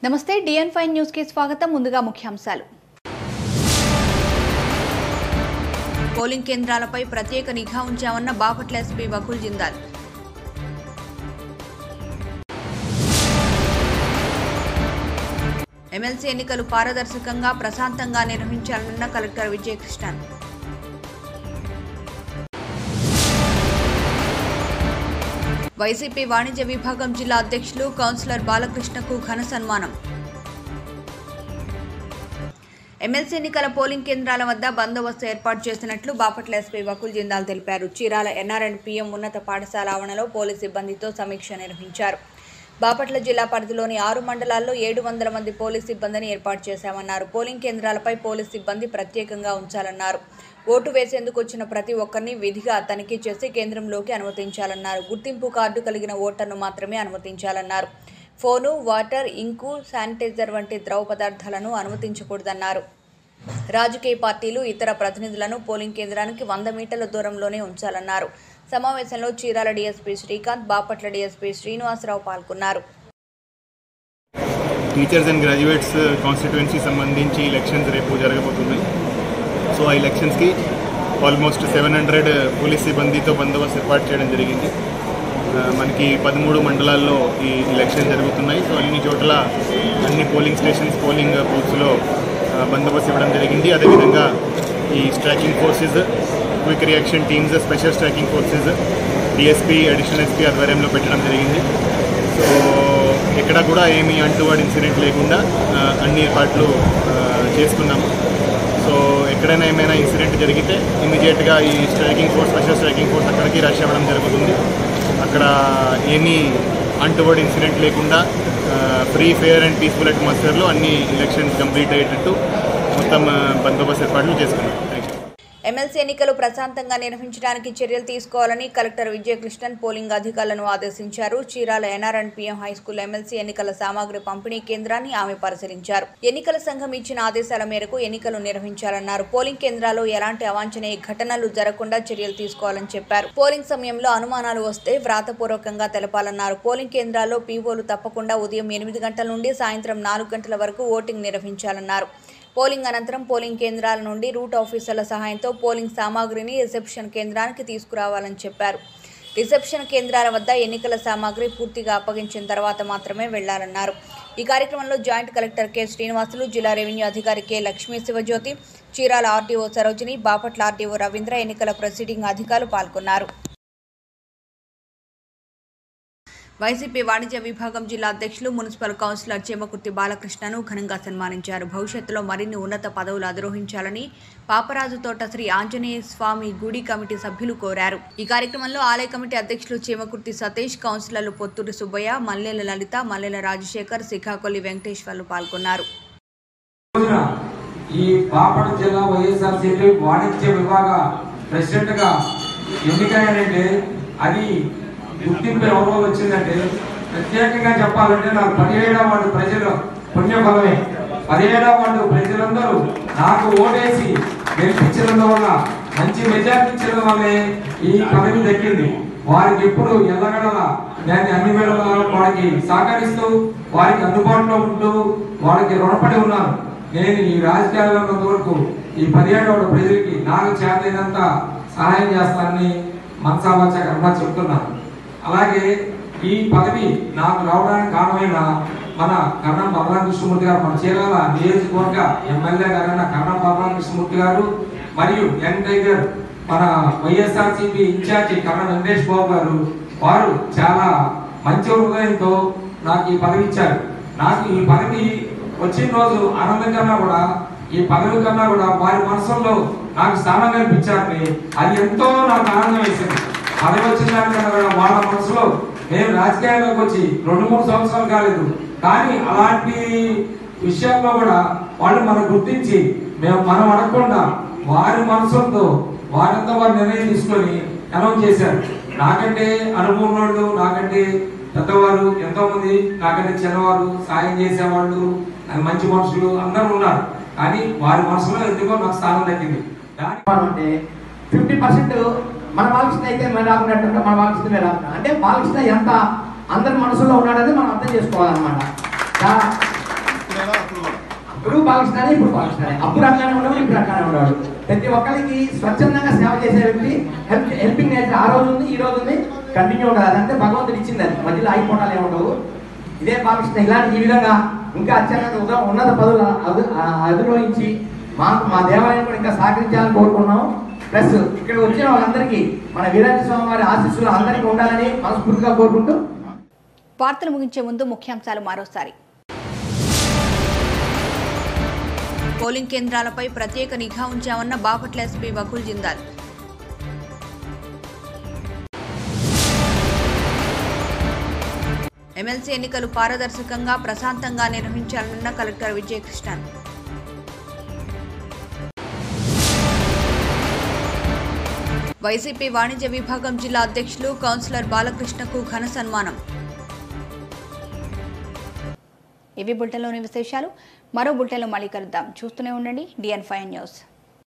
నమస్తే డిఎన్ five news కి స్వాగతం ముందుగా ముఖ్యాంశాలు పోలింగ్ కేంద్రాలపై ప్రత్యేక నిఘా ఉంచామన్న బాపట్ల ఎస్పీ వకుల్ జిందాల్ ఎమ్మెల్సీ ఎన్నికలు పారదర్శకంగా ప్రశాంతంగా నిర్వహించాలన్న కలెక్టర్ విజయకృష్ణన్ వైసీపీ వాణిజ్య విభాగం జిల్లా అధ్యక్షులు కౌన్సిలర్ బాలకృష్ణకు ఘన సన్మానం ఎమ్మెల్సీ ఎన్నికల పోలింగ్ కేంద్రాల వద్ద బందోబస్తు ఏర్పాటు చేసినట్లు బాపట్ల ఎస్పీ వకుల్ జిందాల్ తెలిపారు చీరాల ఎన్ఆర్ఎండ్ పిఎం ఉన్నత పాఠశాల ఆవరణలో పోలీస్ సిబ్బందితో సమీక్ష నిర్వహించారు బాపట్ల జిల్లా పరిధిలోని ఆరు మండలాల్లో ఏడు వందల మంది పోలీస్ సిబ్బందిని ఏర్పాటు చేశామన్నారు పోలింగ్ కేంద్రాలపై పోలీస్ సిబ్బంది ప్రత్యేకంగా ఉంచాలన్నారు ఓటు వేసేందుకు వచ్చిన ప్రతి ఒక్కరిని విధిగా తనిఖీ చేసి కేంద్రంలోకి అనుమతించాలన్నారు గుర్తింపు కార్డు కలిగిన ఓటర్ను మాత్రమే అనుమతించాలన్నారు ఫోను వాటర్ ఇంకు శానిటైజర్ వంటి ద్రవ పదార్థాలను అనుమతించకూడదన్నారు రాజకీయ పార్టీలు ఇతర ప్రతినిధులను పోలింగ్ కేంద్రానికి వంద మీటర్ల దూరంలోనే ఉంచాలన్నారు సమావేశంలో చీరాల డీఎస్పీ శ్రీకాంత్ బాపట్ల డీఎస్పీ శ్రీనివాసరావు పాల్గొన్నారు టీచర్స్ అండ్ గ్రాడ్యుయేట్స్ కాన్స్టిట్యుయెన్సీ సంబంధించి ఎలక్షన్స్ రేపు జరగబోతున్నాయి సో ఆ ఎలక్షన్స్కి ఆల్మోస్ట్ సెవెన్ హండ్రెడ్ పోలీస్ సిబ్బందితో బందోబస్తు ఏర్పాటు చేయడం జరిగింది ఆ, మనకి పదమూడు మండలాల్లో ఈ ఎలక్షన్ జరుగుతున్నాయి సో అన్ని చోట్ల అన్ని పోలింగ్ స్టేషన్స్ పోలింగ్ బూత్స్లో ఆ, బందోబస్తు ఇవ్వడం జరిగింది అదేవిధంగా ఈ striking forces quick reaction teams special striking forces DSP additional SP ఆధ్వర్యంలో పెట్టడం జరిగింది సో ఎక్కడ కూడా ఏమీ అంటువాడు ఇన్సిడెంట్ లేకుండా ఆ, అన్ని ఏర్పాట్లు ఆ, చేసుకున్నాము సో ఎక్కడైనా ఏమైనా ఇన్సిడెంట్ జరిగితే ఇమీడియట్గా ఈ striking force special striking force అక్కడికి రష్ అవ్వడం జరుగుతుంది అక్కడ ఏమీ అంటువర్డ్ ఇన్సిడెంట్ లేకుండా ఫ్రీ ఫెయిర్ అండ్ పీస్ఫుల్ అట్మాస్ఫియర్లో అన్ని ఎలక్షన్స్ కంప్లీట్ అయ్యేటట్టు మొత్తం ఆ, బందోబస్తు ఏర్పాట్లు చేసుకున్నాం థ్యాంక్ యూ ఎమ్మెల్సీ ఎన్నికలు ప్రశాంతంగా నిర్వహించడానికి చర్యలు తీసుకోవాలని కలెక్టర్ విజయకృష్ణన్ పోలింగ్ అధికారులను ఆదేశించారు Chirala NR and PM high school MLC ఎన్నికల సామాగ్రి పంపిణీ కేంద్రాన్ని ఆమె పరిశీలించారు ఎన్నికల సంఘం ఇచ్చిన ఆదేశాల మేరకు ఎన్నికలు నిర్వహించాలన్నారు పోలింగ్ కేంద్రాల్లో ఎలాంటి అవాంఛనీయ ఘటనలు జరగకుండా చర్యలు తీసుకోవాలని చెప్పారు పోలింగ్ సమయంలో అనుమానాలు వస్తే వ్రాతపూర్వకంగా తెలపాలన్నారు పోలింగ్ కేంద్రాల్లో పీఓలు తప్పకుండా ఉదయం ఎనిమిది గంటల నుండి సాయంత్రం నాలుగు గంటల వరకు ఓటింగ్ నిర్వహించాలన్నారు పోలింగ్ అనంతరం పోలింగ్ కేంద్రాల నుండి రూట్ ఆఫీసర్ల సహాయంతో పోలింగ్ సామాగ్రిని రిసెప్షన్ కేంద్రానికి తీసుకురావాలని చెప్పారు రిసెప్షన్ కేంద్రాల వద్ద ఎన్నికల సామాగ్రి పూర్తిగా అప్పగించిన తర్వాత మాత్రమే వెళ్లాలన్నారు ఈ కార్యక్రమంలో జాయింట్ కలెక్టర్ కె శ్రీనివాసులు జిల్లా రెవెన్యూ అధికారి K Lakshmi Sivajyothi Chirala RDO Sarojini Bapatla RDO Ravindra ఎన్నికల ప్రొసీడింగ్ అధికారులు పాల్గొన్నారు వైసీపీ వాణిజ్య విభాగం జిల్లా అధ్యక్షులు మున్సిపల్ కౌన్సిలర్ చేమకుర్తి బాలకృష్ణను ఘనంగా సన్మానించారు భవిష్యత్తులో మరిన్ని ఉన్నత పదవులు అధిరోహించాలని పాపరాజు తోట శ్రీ ఆంజనేయ స్వామి గుడి కమిటీ సభ్యులు కోరారు ఈ కార్యక్రమంలో ఆలయ కమిటీ అధ్యక్షులు చేమకుర్తి సతీష్ కౌన్సిలర్లు పొత్తూరి సుబ్బయ్య మల్లెల లలిత మల్లెల రాజశేఖర్ శిఖాకొల్లి వెంకటేశ్వర్లు పాల్గొన్నారు రోజున ఈ బాపట్ల జిల్లా వైఎస్ఆర్సీపీ వాణిజ్య విభాగ ప్రెసిడెంట్ గా ఎన్నికయ్యానంటే అది గుర్తింపు ఎవరో వచ్చిందంటే ప్రత్యేకంగా చెప్పాలంటే నాకు పదిహేడవ వార్డు ప్రజలు పుణ్యఫలమే పదిహేడవ వార్డు ప్రజలందరూ నాకు ఓటేసి గెలిపించినందువల్ల మంచి మెజార్టీ ఇచ్చడం వల్లే ఈ పదవి దక్కింది వారికి ఎప్పుడు ఎల్లగడల దాన్ని అన్ని వేళలా వారికి సహకరిస్తూ వారికి అందుబాటులో ఉంటూ వాళ్ళకి రుణపడి ఉన్నాను నేను ఈ రాజకీయాల్లో ఉన్నంత వరకు ఈ పదిహేడవ ప్రజలకి నాకు చేతైనంత సహాయం చేస్తానని మనసావాచ కర్మ చెప్తున్నాను అలాగే ఈ పదవి నాకు రావడానికి కారణమైన మన కరణం బలరామ కృష్ణమూర్తి గారు మన చీరాల నియోజకవర్గ ఎమ్మెల్యే గారైన కరణం బలరామ కృష్ణమూర్తి గారు మరియు యంగ్ టైగర్ మన వైఎస్ఆర్సీపీ ఇన్ఛార్జి కరణం వెంకటేష్ బాబు గారు వారు చాలా మంచి హృదయంతో నాకు ఈ పదవి ఇచ్చారు నాకు ఈ పదవి వచ్చిన రోజు ఆనందం కన్నా కూడా ఈ పదవి కన్నా కూడా వారి మనసుల్లో నాకు స్థానం కల్పించారని అది ఎంతో నాకు ఆనందం వేసింది పదవి వచ్చిన దానికన్నా కూడా వాళ్ళ మనసులో మేము రాజకీయాల్లోకి వచ్చి రెండు మూడు సంవత్సరాలు కాలేదు కానీ అలాంటి విషయాల్లో కూడా వాళ్ళు మనం గుర్తించి మేము మనం అడగకుండా వారి మనసులతో వారంతా వారి నిర్ణయం తీసుకొని అనౌన్స్ చేశారు నాకంటే అనుభవం వాళ్ళు నాకంటే పెద్దవారు ఎంతో మంది నాకంటే చిన్నవారు సాయం చేసేవాళ్ళు నాకు మంచి మనుషులు అందరూ ఉన్నారు కానీ వారి మనసులో ఎందుకో నాకు స్థానం దక్కింది దాని అంటే ఫిఫ్టీ పర్సెంట్ మన బాలకృష్ణ అయితే మన రాకున్నట్టు మన బాలకృష్ణ మీద రాకున్నా అంటే బాలకృష్ణ ఎంత అందరి మనసులో ఉన్నాడని మనం అర్థం చేసుకోవాలన్నమాట దా- అప్పుడైనా అప్పుడు కూడా ఇప్పుడు పాకిస్తానే ఇప్పుడు పాకిస్తానే అప్పుడు అట్లానే ఉన్నాడు ఇప్పుడు అట్లానే ఉన్నాడు ప్రతి ఒక్కరికి స్వచ్ఛందంగా సేవ చేసే వ్యక్తి హెల్ప్ హెల్పింగ్ నేచర్ ఆ రోజు ఉంది ఈ రోజు ఉంది కంటిన్యూ ఉండదు అదంటే భగవంతుడు ఇచ్చింది అది మధ్యలో ఆగిపోవడాలు ఏముండవు ఇదే పాకిస్తాన్ ఇలాంటి ఈ విధంగా ఇంకా అత్యంత ఉద- ఉన్నత పదవులు అదు- ఆ అధిరోహించి మాకు మా దేవాలయం కూడా ఇంకా సహకరించాలని కోరుకున్నాం ప్లస్ ఇక్కడ వచ్చిన వాళ్ళందరికీ మన వీరాజ స్వామి వారి ఆశీస్సులు అందరికీ ఉండాలని మనస్ఫూర్తిగా కోరుకుంటూ వార్తలు ముగించే ముందు ముఖ్యాంశాలు మరోసారి పోలింగ్ కేంద్రాలపై ప్రత్యేక నిఘా ఉంచామన్న బాపట్ల ఎస్పీ బకుల్ జిందాల్ ఎమ్మెల్సీ ఎన్నికలు పారదర్శకంగా ప్రశాంతంగా నిర్వహించాలన్న కలెక్టర్ విజయకృష్ణన్ వైసీపీ వాణిజ్య విభాగం జిల్లా అధ్యక్షులు కౌన్సిలర్ బాలకృష్ణకు ఘన సన్మానం ఇవి బులెటిన్లోని విశేషాలు మరో బులెటిన్లో మళ్ళీ కలుద్దాం చూస్తూనే ఉండండి డిఎన్ ఫైవ్ న్యూస్